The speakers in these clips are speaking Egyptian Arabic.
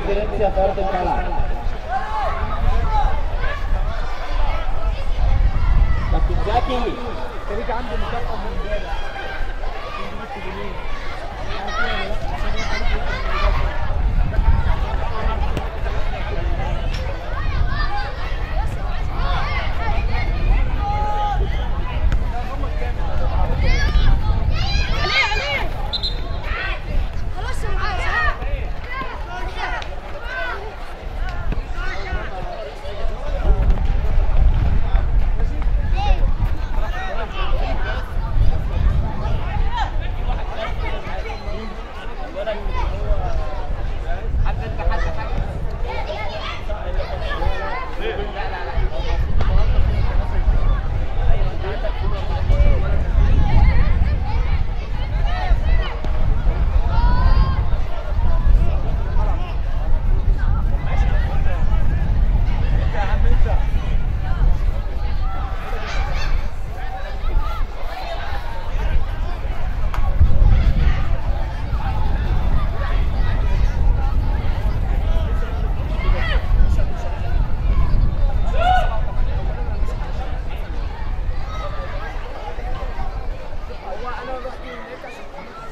diferencia fuerte en cada. كابتن زكي خليك عندي مسابقه من امبارح كنت جبت جنيه عارف إيه ولا لأ؟ عليه عليه خلاص معايا هو انا رحت هناك عشان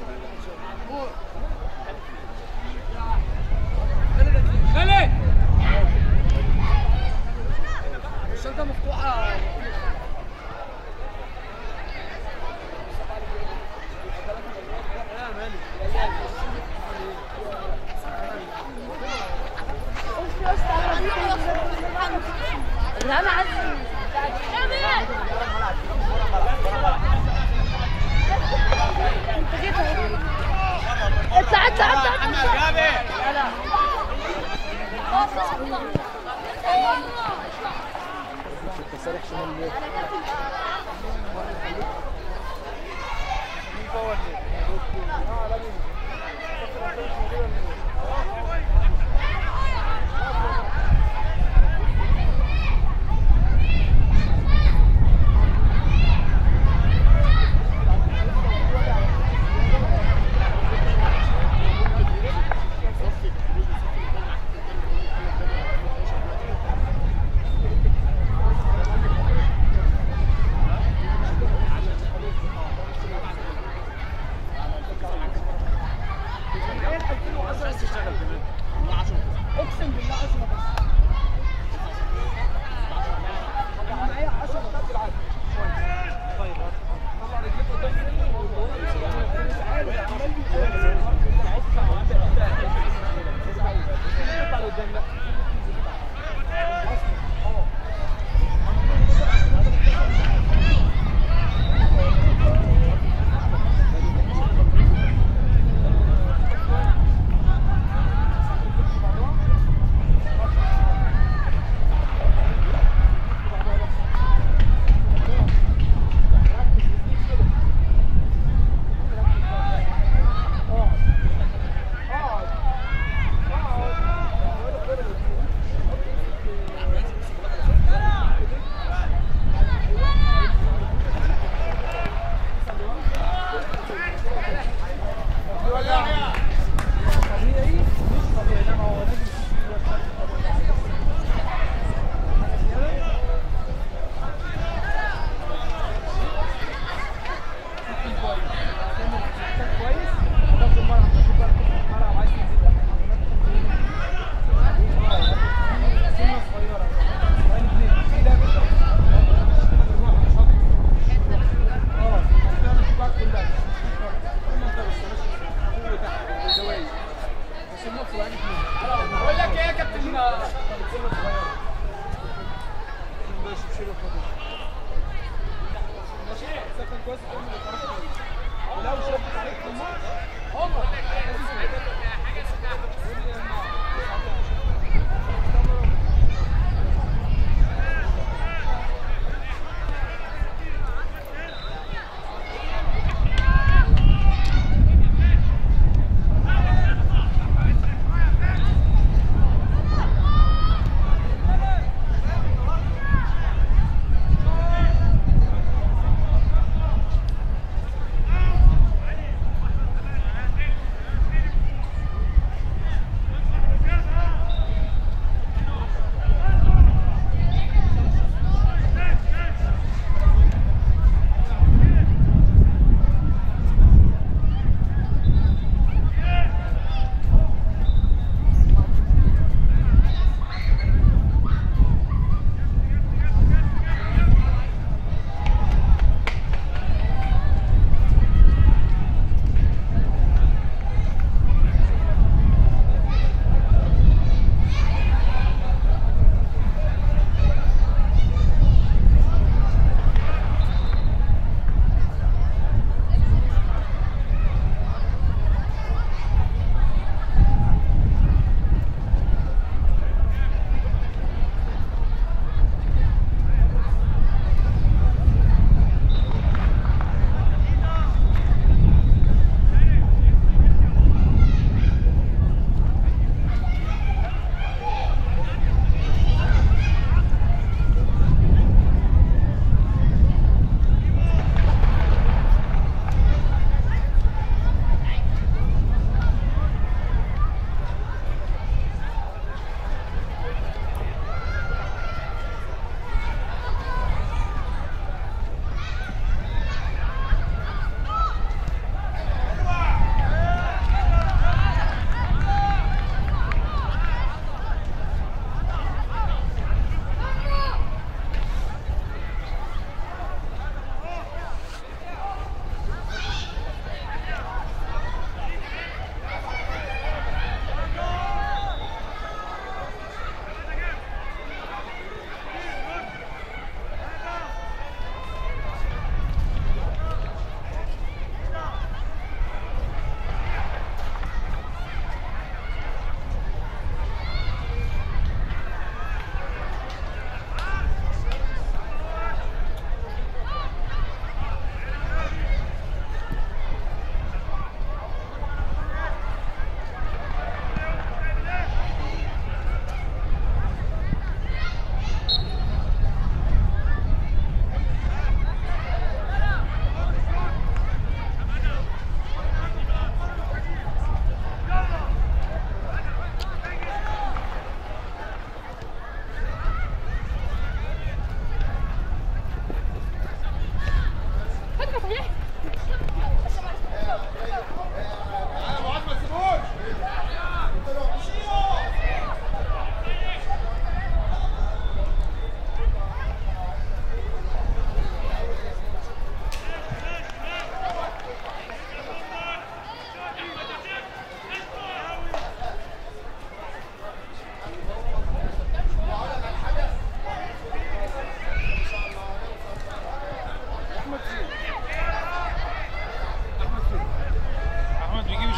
خالد الشنطه مفتوحه لا انا عايز انت جيت اهو. اطلع اطلع اطلع اطلع لا لا اقسم بالله 10 بس أنا معايا 10 بتاعت بالعافيه طيب طلع رجليك قدام مش عارف عمال بيقول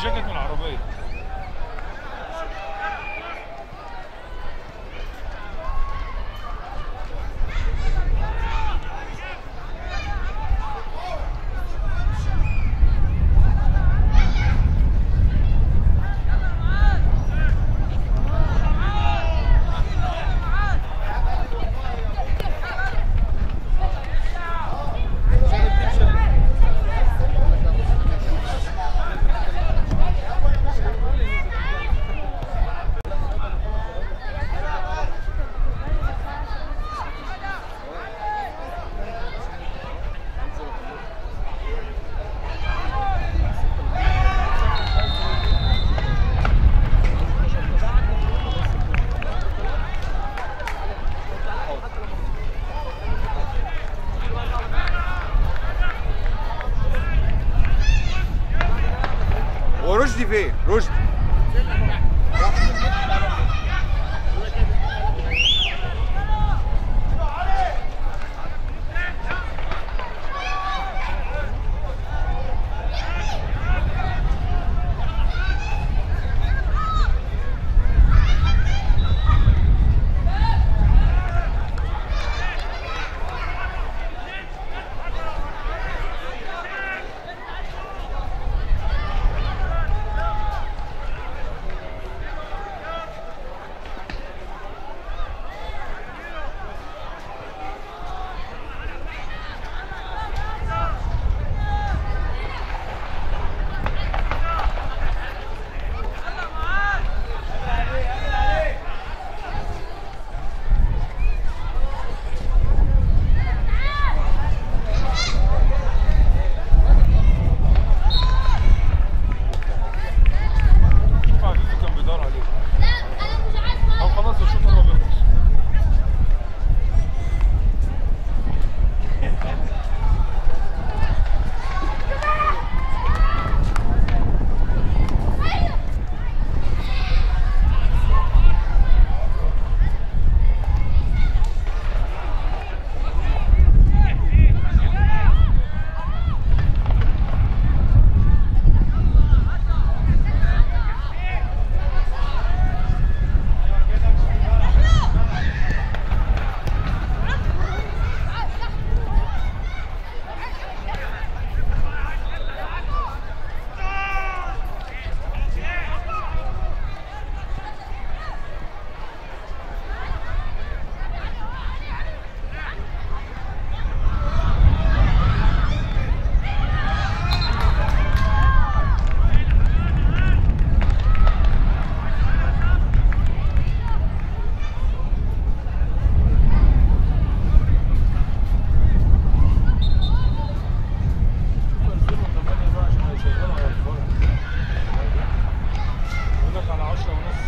الجاكيت من العربيه هو رشدي فين؟ رشدي عفيفي كان بيدور عليه او خلاص الشوط قرب يخلص يقول لك على 10 ونص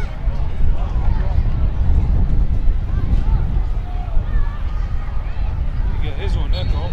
يجهزوا هناك اهو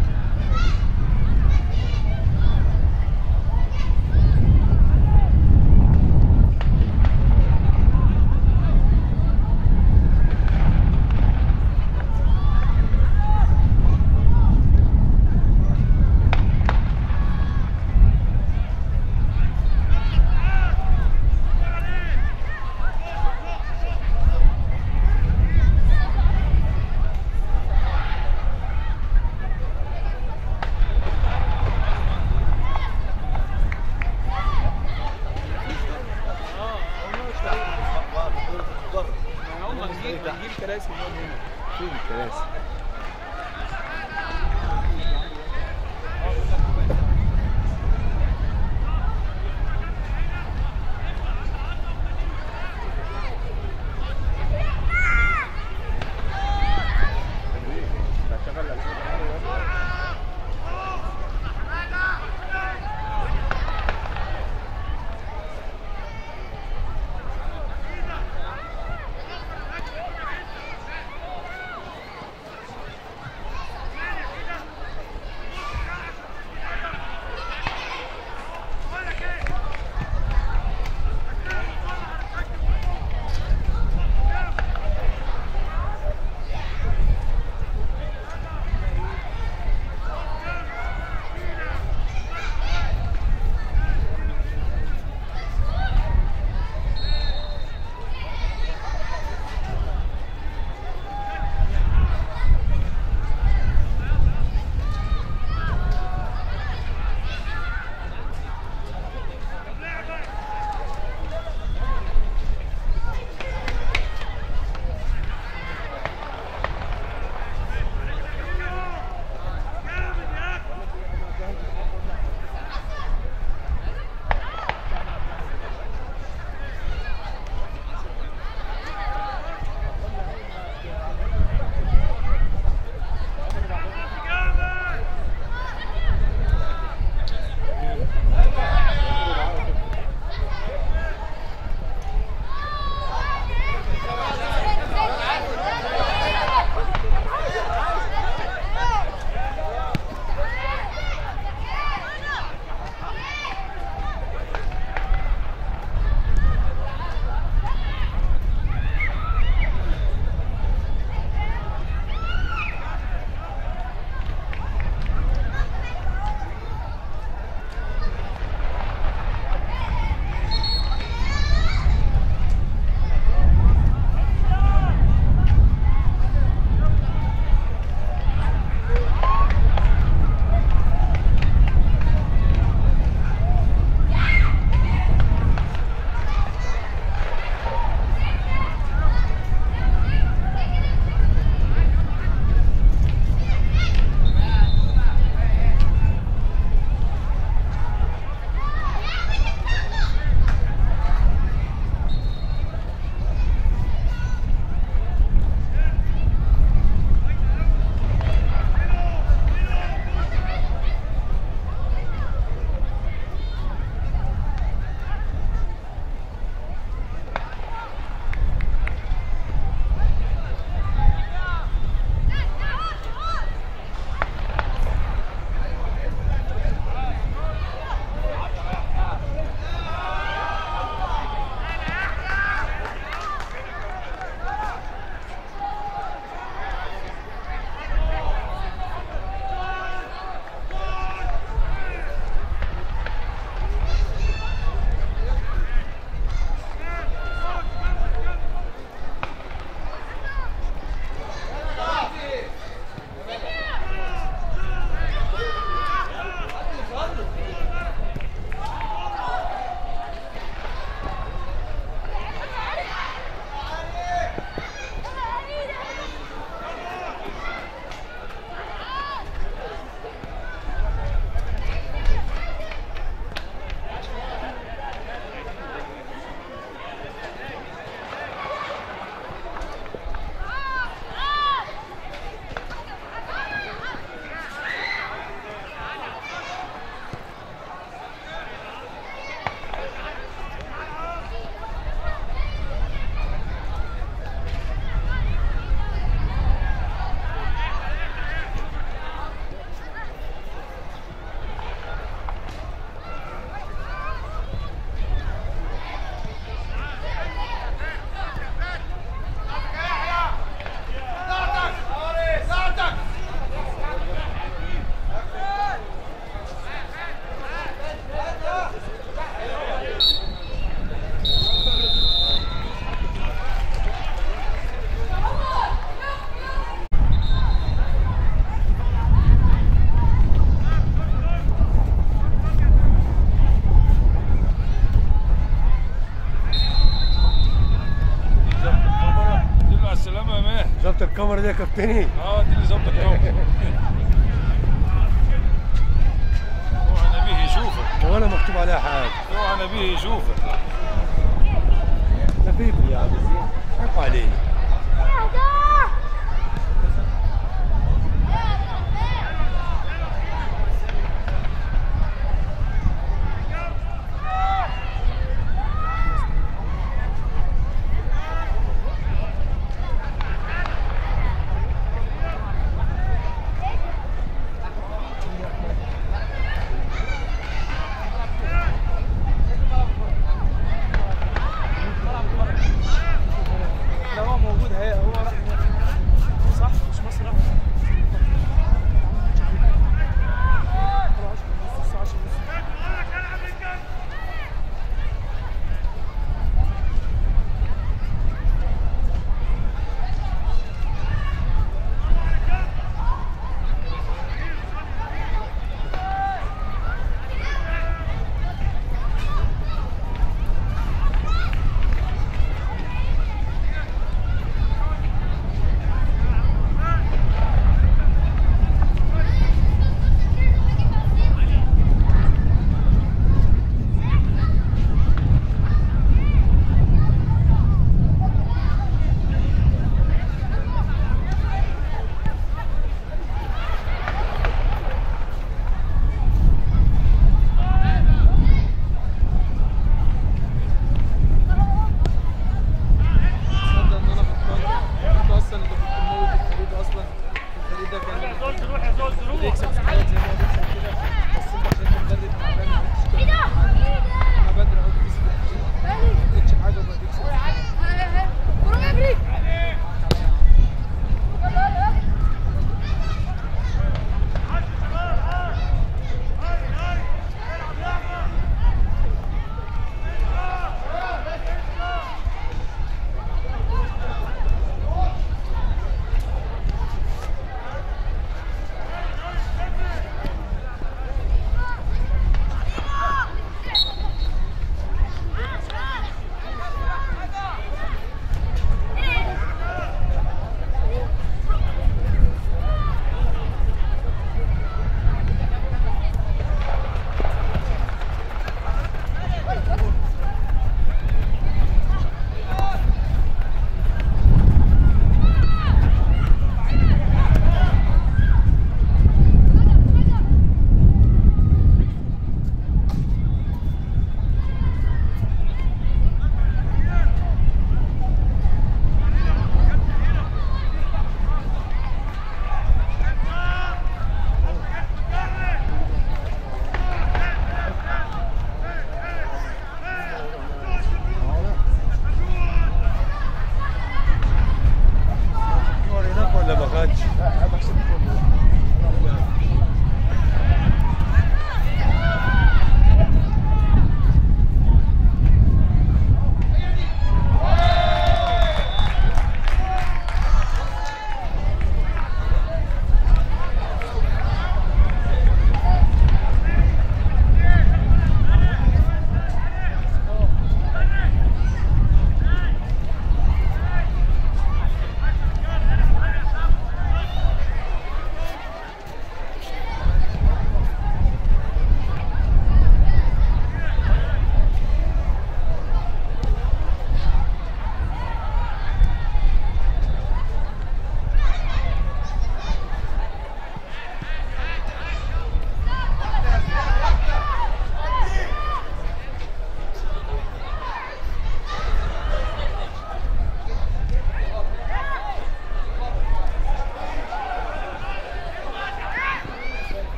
هم هنجيب هنجيب كراسي من هنا فين الكراسي؟ يا كابتني اه دي اللي ظبطك جو اوعى نبيه يشوفك ولا مكتوب عليها حاجه اوعى نبيه يشوفك خفيف يا عم حقوا علينا لو هو موجود هي هو راح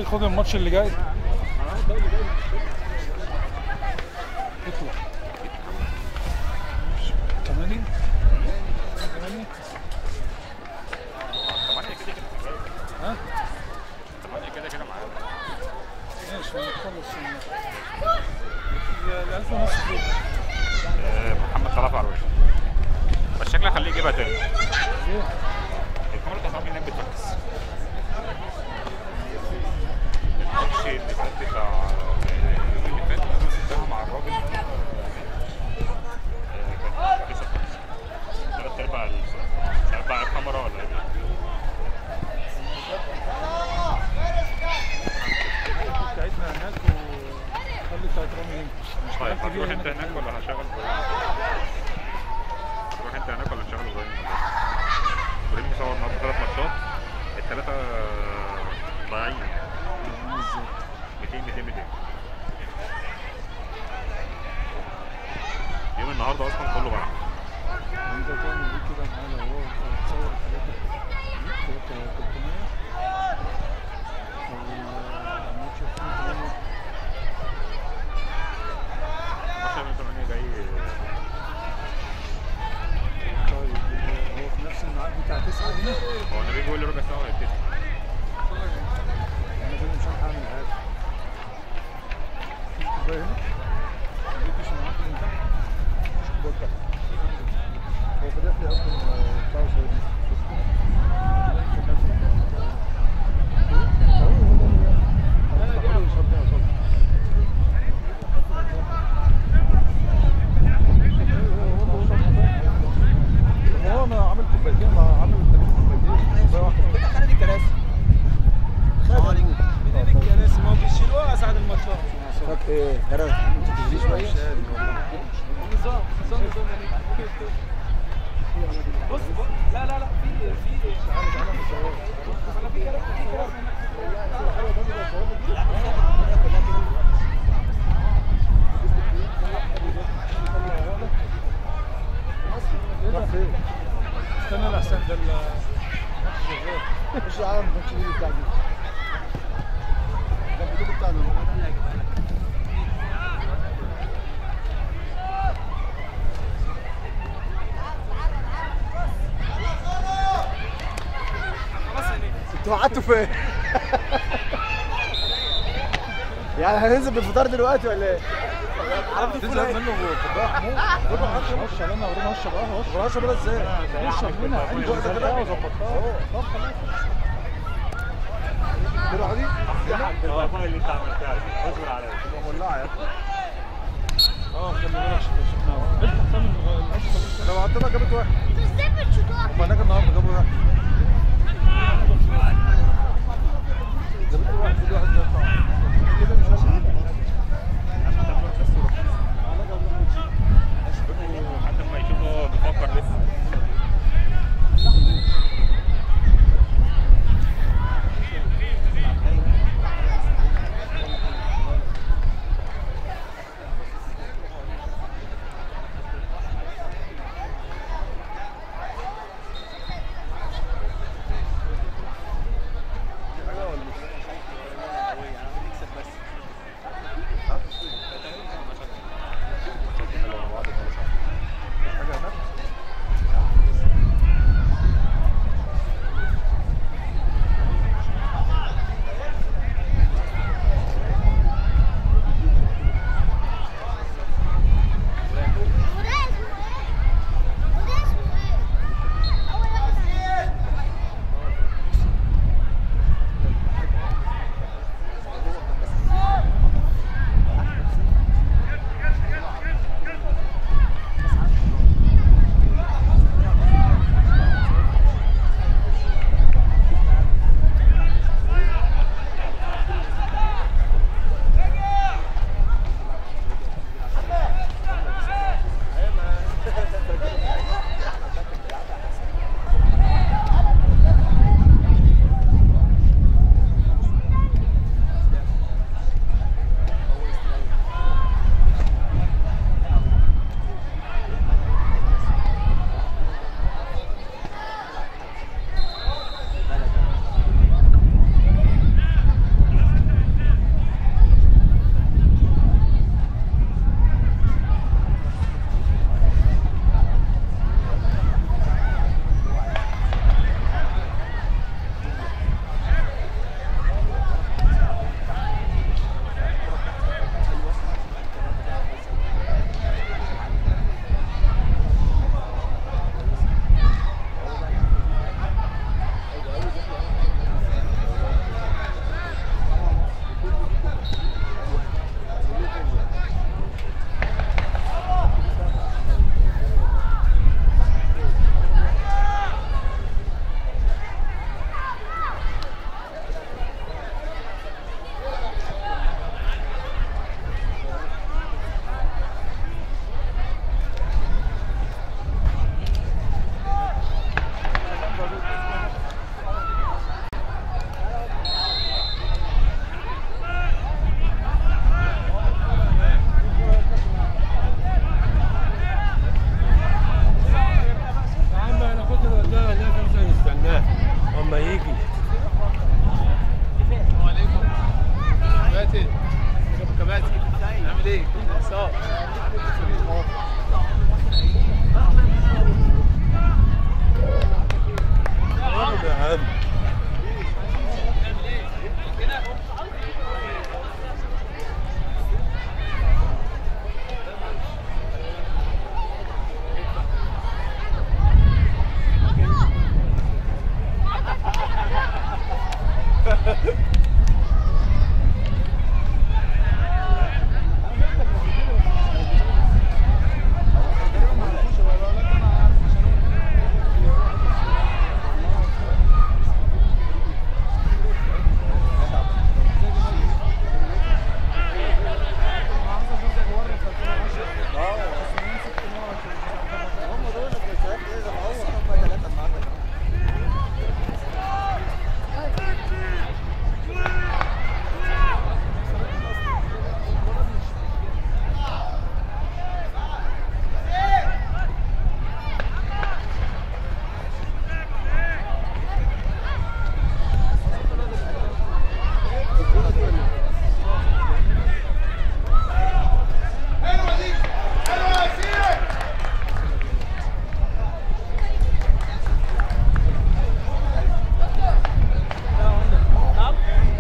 خد الماتش اللي جاي اطلع ثمانية ثمانية ها؟ كده كده معايا ماشي هنخلص الألف ونص فوق آه، محمد صلاح عروش بس شكلي خليه يجيبها تاني الكاميرا بتاع هناك بتركز الماتش اللي فات بتاع اللي فات انا سبتها مع الراجل آه، كان 9 ثلاث ارباع ال- مش عارف بقى الكاميرا ولا ايه بتاعتنا هناك وخلي بتاعت رامي هنا طيب هتروح انت هناك ولا هشغل ابراهيم؟ تروح انت هناك ولا هشغل ابراهيم ولا ايه؟ ابراهيم مصور النهارده ثلاث ماتشات الثلاثة ضايعين 200 200 200 يوم النهارده اصلا كله بقى انت تعمل ايه كده معانا وهو تصور ثلاثة ثلاثة 300 والماتش الثاني عشان انت ماني جاي طيب هو في نفس الميعاد بتاع 9 هنا هو النبي بيقول لي ربع ساعة وهيبتدي انا كده مش هلحق اعمل حاجة مفيش كوباية هنا ما جبتش معاك من تحت مفيش كوباية تحت هو فتح لي اصلا بتاع سعودي هو انا عامل كوبايتين ما عامل تقريبا كوبايتين كوبايه واحده خلي الكراسي منين الكراسي ما بيشيلوها ساعة الماتشات فك ايه ترى انت تجري شويه نظام نظام نظام بص بص لا لا لا في في انا في كراسي راح فين؟ استنى لحسن ده ال- مش يا عم مش دي بتاع دي ده الفيديو بتاعنا انتوا قعدتوا فين؟ يعني هننزل بالفطار دلوقتي ولا ايه؟ تنزل منه فضاح مو خد هشرب هشرب انا ورينا هشرب اه هشرب هشرب انا ازاي؟ هشرب منها عندي واحده كده وظبطتها طب خلاص الجرعه دي الباي اللي انت عملتها دي اصبر عليا مولعه يا ابني اه خلي بالك شفنا افتح تاني الاشطر لو عندنا جابت واحد انتوا ازاي بتشوطوها هم هناك النهارده جابوا واحد جابت لي واحد في واحد ده بتاع كده مش عارف لحد ما يشوف هو بيفكر لسه نعمل ايه؟ صار ده اهم هم دول الكويسات ايه ده هو هم ثلاثه النهارده نعم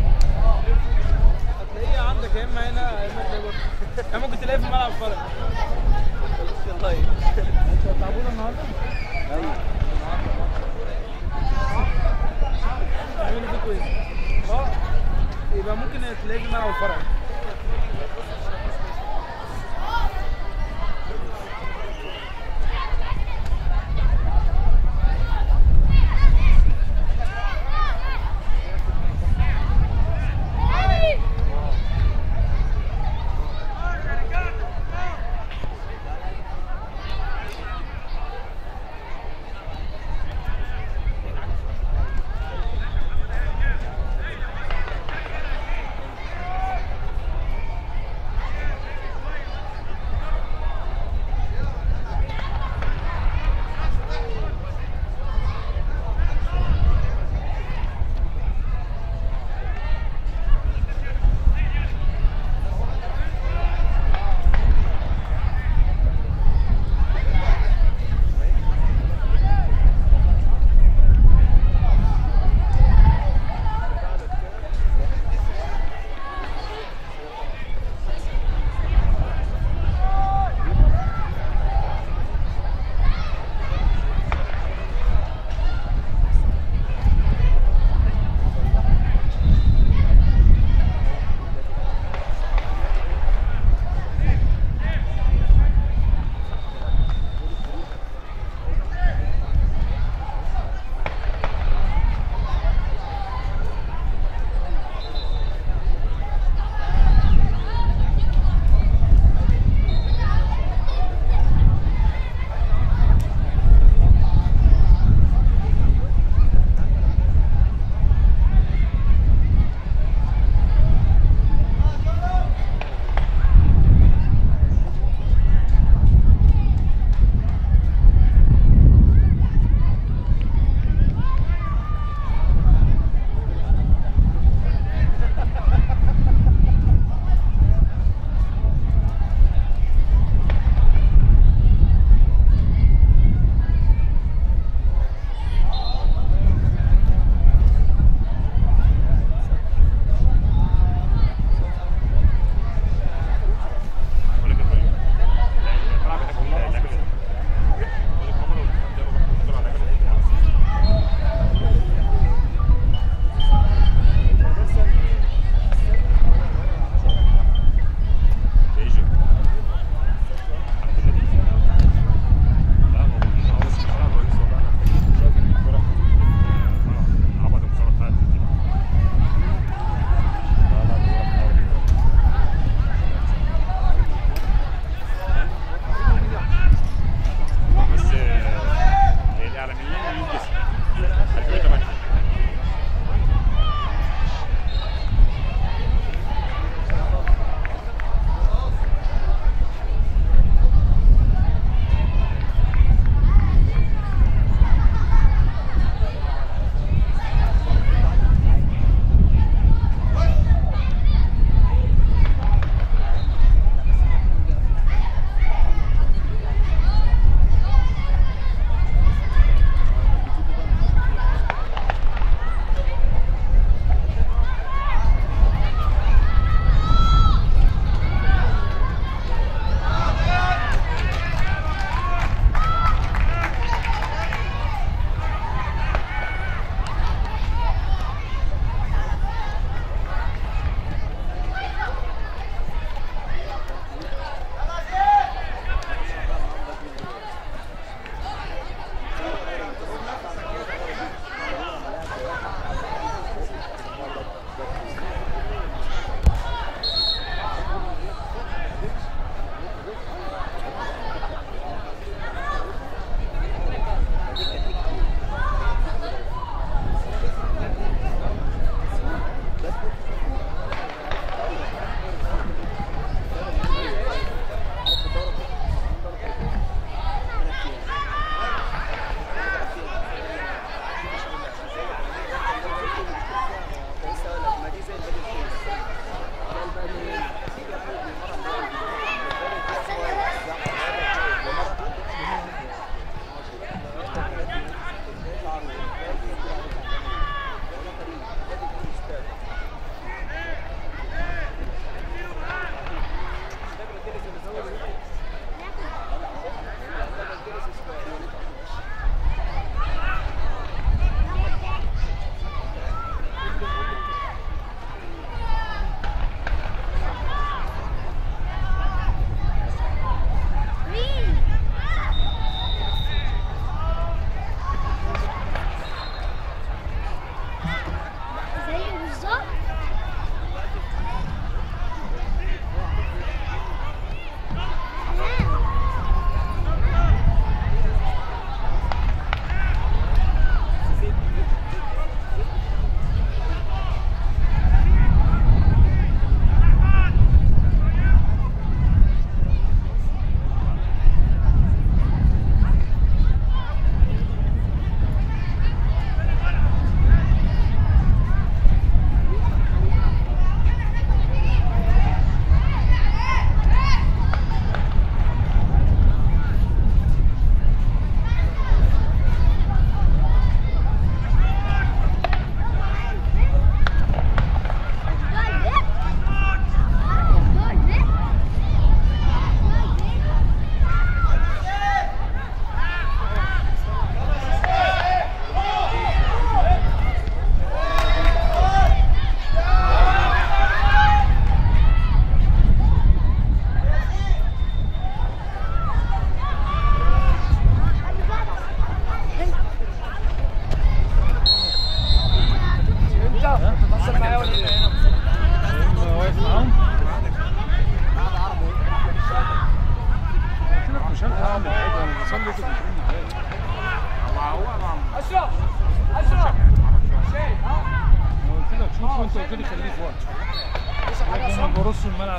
هتلاقيه عندك يا اما هنا يا اما تلاقيه بره يعني ممكن تلاقيه في ملعب فرق والله انتوا هتلعبونا النهارده؟ ايوه تعملوا فيه كويس اه يبقى ممكن تلاقيه في ملعب الفرع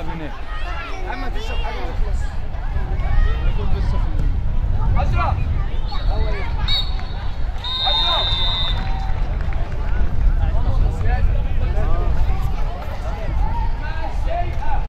هيلعب هناك يا عم تشرب حاجه وخلص هيكون لسه في ال- اشرف